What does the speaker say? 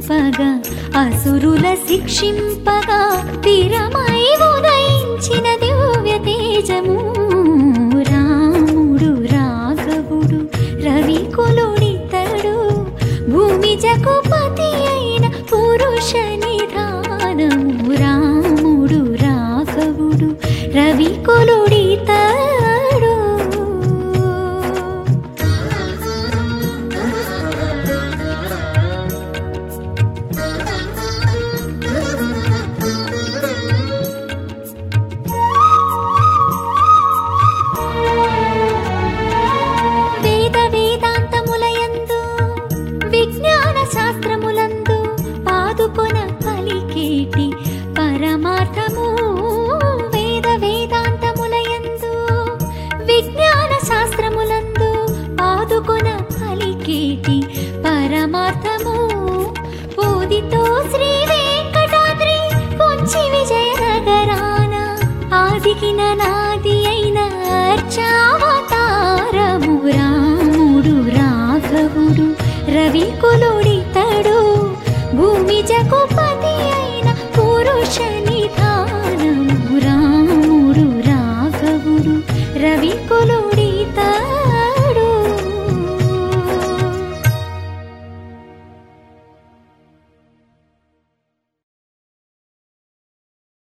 నింపగా అసురుల శిక్షింపగా తీరమై ఉదయించిన దివ్య తేజము రాముడు రాఘవుడు రవి కులుడితడు భూమి జకుపతి అయిన పురుష నిధానము రాముడు రాఘవుడు రవి కులుడితడు వేద వేదాంతములయందు విజ్ఞాన శాస్త్రములందు పాదుకొన పలికేటి పరమార్థము వేద వేదాంతములయందు విజ్ఞాన శాస్త్రములందు పాదుకొన పలికేటి పరమార్థము పూదితో శ్రీ వెంకటాద్రి పొంచి విజయనగరాన ఆదికిన నాది అయిన అర్చావతారము రాముడు రాఘవుడు రవి